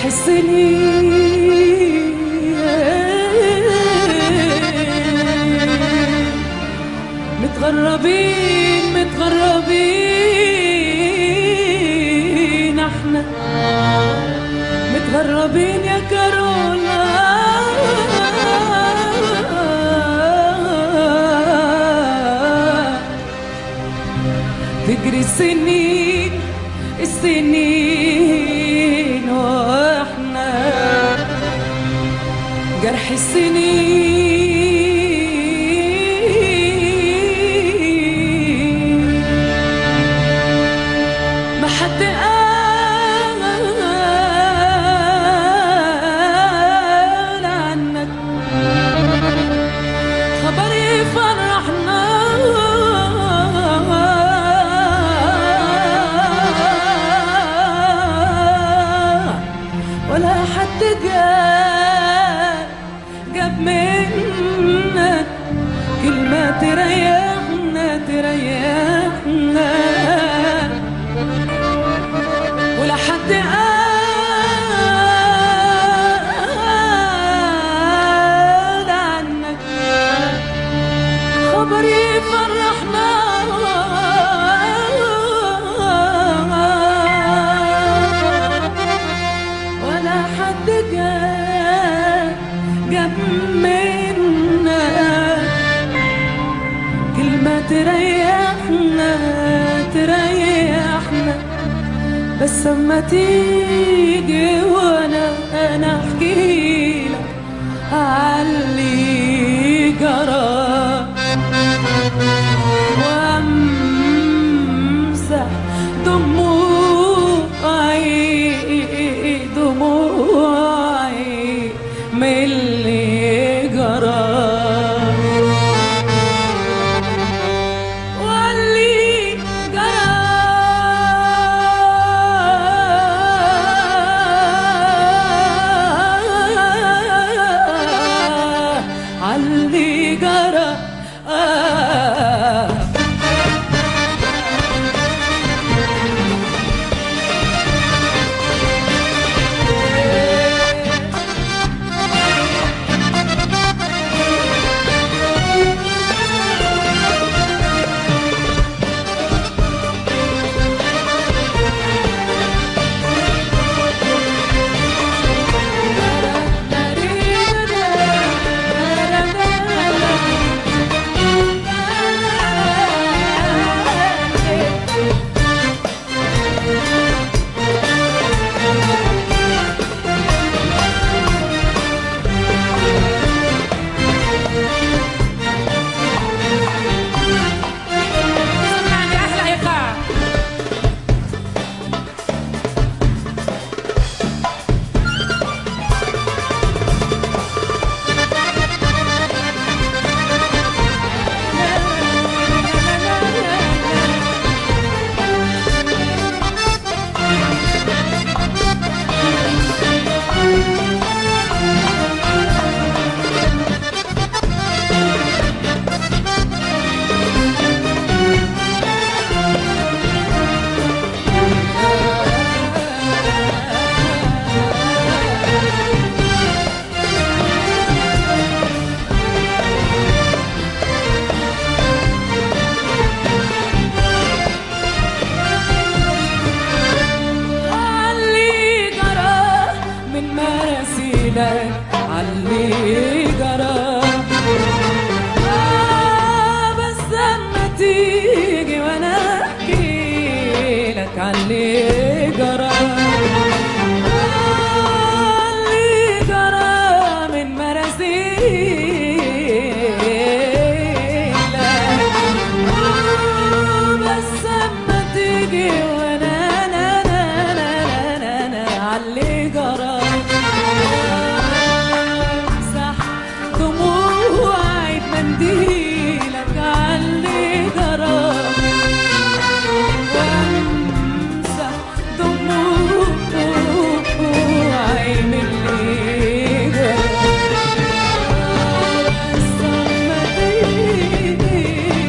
السنين متغربين متغربين احنا متغربين يا كارولا تجري السنين السنين واحنا جرح السنين ما حد قال عنك خبر يفرحنا ولا حد قال جاب منك كلمة تريحنا تريحنا ولا حد قال عنك خبر يفرحنا ولا حد قال جاب منا كلمة تريحنا تريحنا بس اما تيجي وانا انا احكي لك علي جرى وامسح دموعي دموعي من اللي جرى واللي جرى علي جرى آه سمعني احلى ايقاع علي جرى من مراسيلك علي جرى آه بس لما تيجي وانا احكي لك علي جرى علي جرى من مراسيلك آه بس لما تيجي وانا انا انا انا انا انا علي جرى امسح دموعي بمنديلك علي جرى وامسح دموعي من اللي جرى بس لما تيجي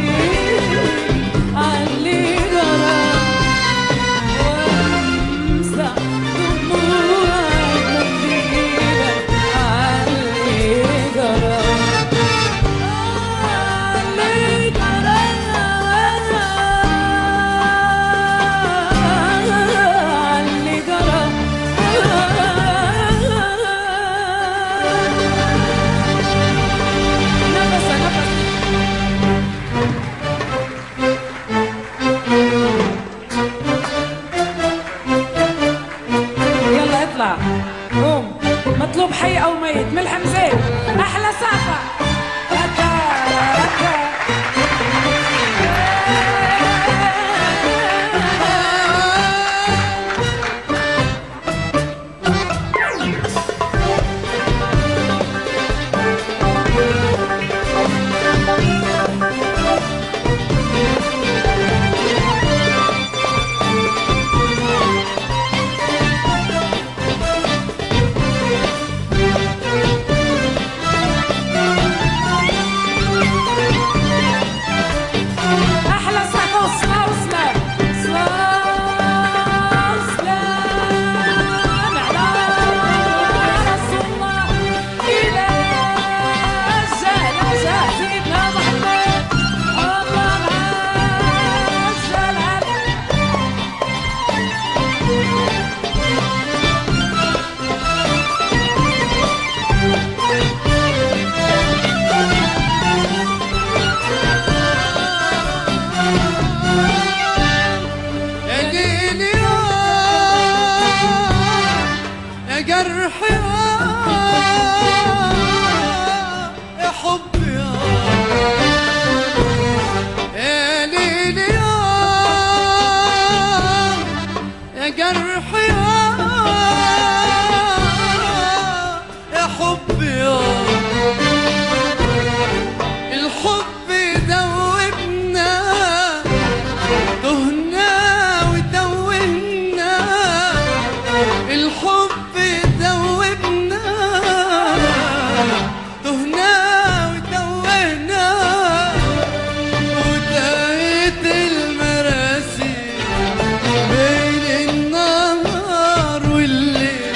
علي جرى وامسح دموعي قوم مطلوب حي او ميت من الحمزين احلى سقفه ركا ركا احلى سقفه وصلا وصلا وصلا وسلام على رسول الله الى جانا جا سيدنا محمد الله عجل عليه يا ليلي يا جرحي يا حبي يا ليلي يا جرحي يا حبي الحب دوبنا تهنا وتوهنا الحب دوبنا تهنا وتوهنا وتاهت المراسي بين النهار والليل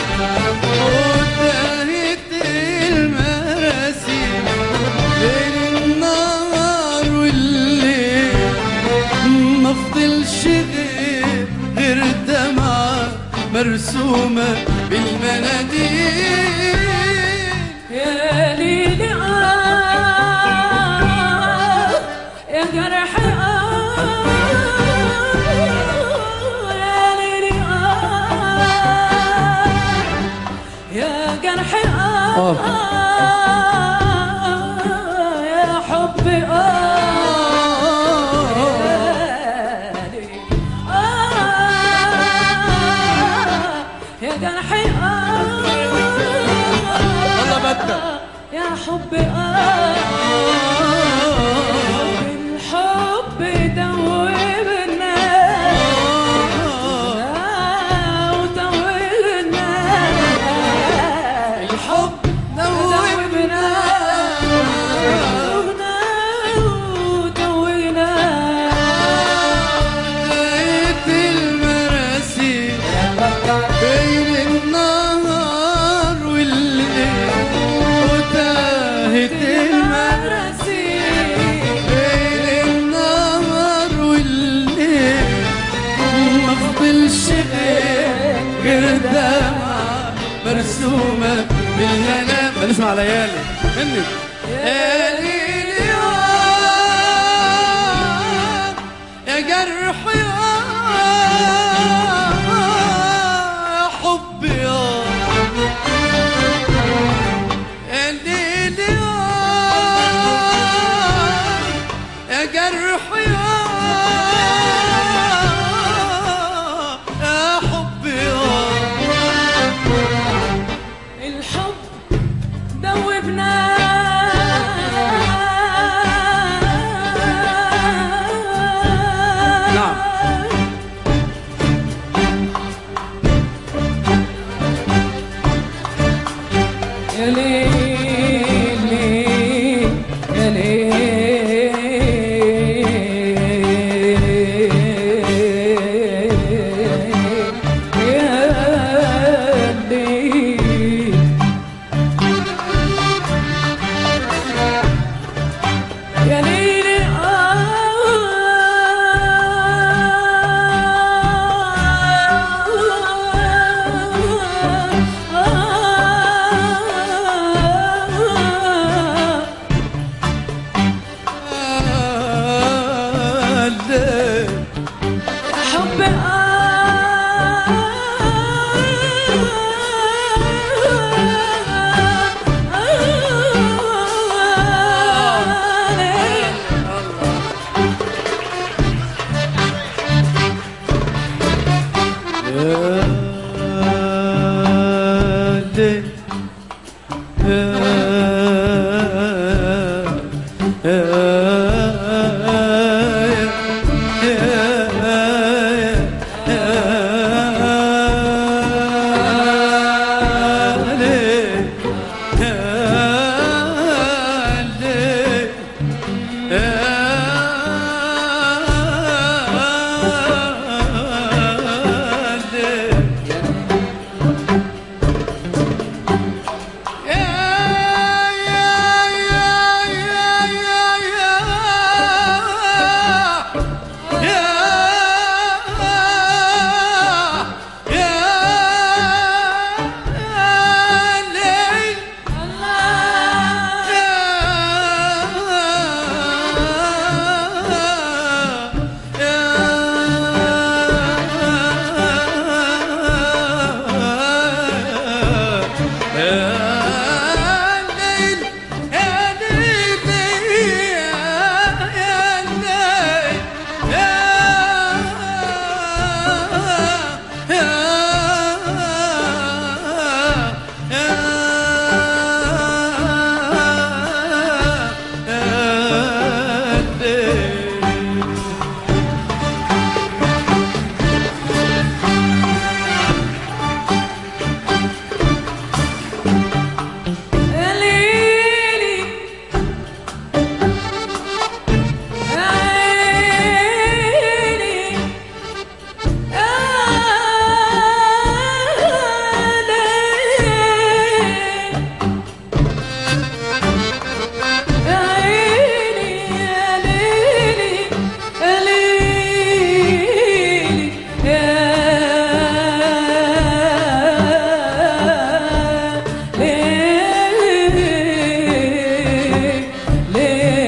وتاهت المراسي بين النهار والليل ما فضلش غير غير دمعة مرسومة بالمناديل يا ليلي آه يا جرحي آه يا ليلي آه يا جرحي آه يا حبي آه يا ليلي آه يا جرحي آه الله بدك. يا حبي آه الحب دوبنا وتوهنا الحب دوبنا وتوهنا لقيت المراسي بين النهار والليل وتاهت المراسي بين النهار والليل ما فضلش غير غير دمعة مرسومة بالهنا بنسمع ليالي منك يا ليلي آه، يا جرحي آه، يا حبي آه. يا ليلي آه، يا جرحي آه، يا حبي آه. الحب دوبنا نعم. يا ليل يا ليل يا ليل يا ليلي آه الليل ليلي عيني عيني يا ليلي يا ليلي يا ليلي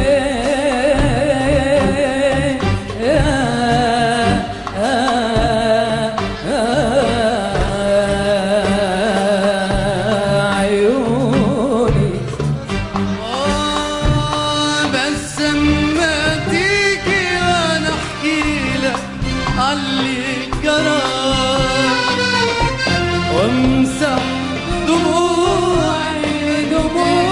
عيوني آه، بس اما تيجي وانا احكي لك عاللي جرى وامسح دموعي دموعي